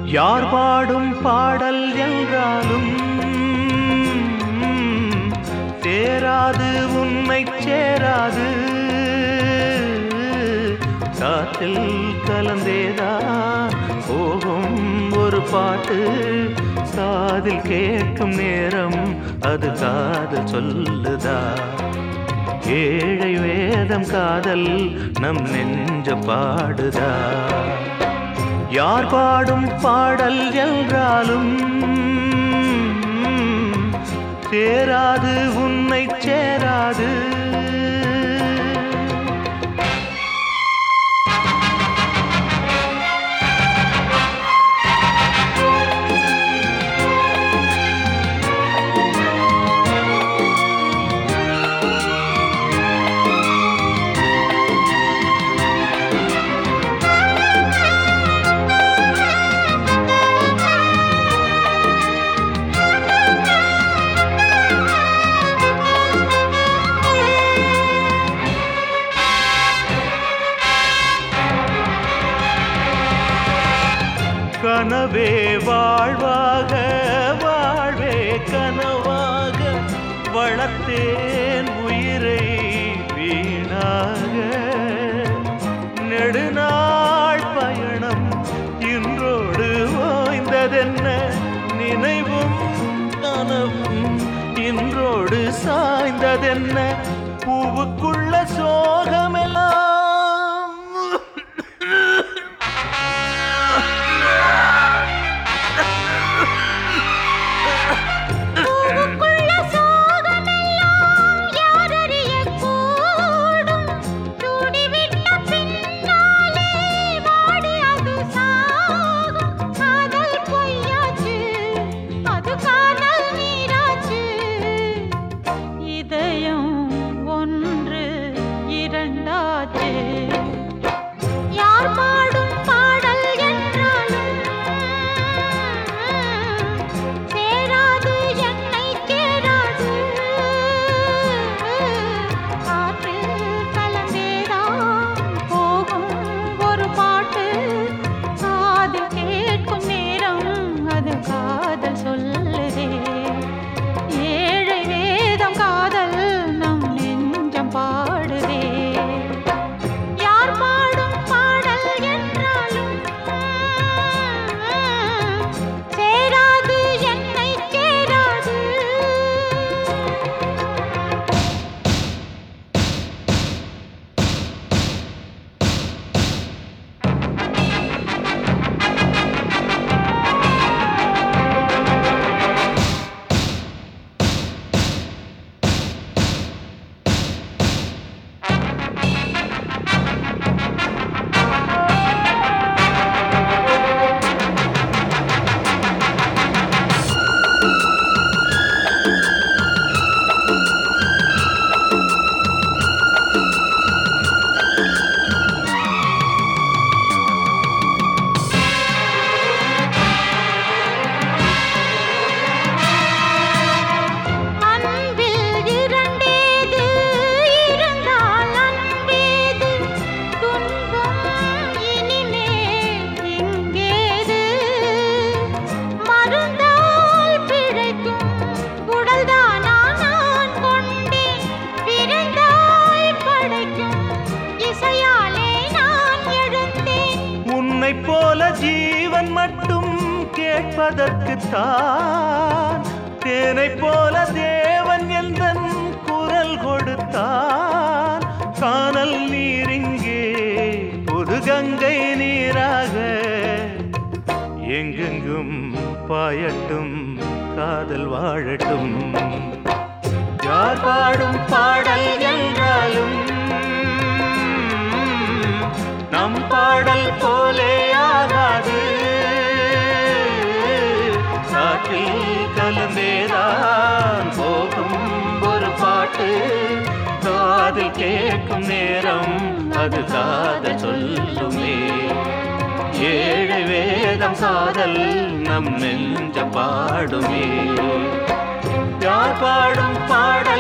யார் பாடும் பாடல் என்றாலும் சேராது உன்னை சேராது காற்றில் கலந்தேதா போகும் ஒரு பாட்டு காதில் கேட்கும் நேரம் அது காதல் சொல்லுதா ஏழை வேதம் காதல் நம் நெஞ்ச பாடுதா யார் பாடும் பாடல் என்றாலும் சேராது உன்னை சேராது கனவே வாழ்வாக வாழ்வே கனவாக வளர்த்தேன் உயிரை வீணாக நெடுநாள் பயணம் இன்றோடு ஓய்ந்ததென்ன நினைவும் கனவும் இன்றோடு சாய்ந்ததென்ன பூவுக்குள்ள சோகமெல்லாம் பூவுக்குள்ள சோகமெல்லாம் யாரறியக் கூடும்? சூடிவிட்ட பின்னாலே வாடி அது சாகும். காதல் பொய்யாச்சு, அது காதல் நீராச்சு. இதயம் ஒன்று இரண்டாச்சு யார் பாடும் பாடல் என்றாலும் சேராது என்னை கேராது காற்றில் கலந்தேதான் போகும் ஒரு பாட்டு காதில் கேட்கும் நேரம் அது காதல் சொல்லுதே ஏழை வேதம் காதல் நம் நெஞ்சம் பாடுதே யார் பாடும் பாடல் என்றாலும் சேராது என்னை கேராது அன்பில் இரண்டேது இருந்தால் அன்பேது துன்பம் இனிமேல் இங்கேது மருந்தால் பிழைக்கும் உடல்தானா நான் கொண்டேன் பிறந்தாய் படைக்கும் இசையாலே நான் எழுந்தேன் உன்னை போல ஜீவன் மட்டும் கேட்பதற்குத்தான் தேனை போல தேவன் எந்தன் குரல் கொடுத்தான் காணல் நீரிங்கே புது கங்கை நீராக எங்கெங்கும் பாயட்டும் காதல் வாழட்டும் யார் பாடும் பாடல் என்றாலும் நம் பாடல் போலே ஆகாது காற்றில் கலந்தேதான் போகும் ஒரு பாட்டு காதில் கேட்கும் நேரம் அது காதல் சொல்லுமே ஏழு வேதம் காதல் நம் நெஞ்ச பாடுமே யார் பாடும் பாடல்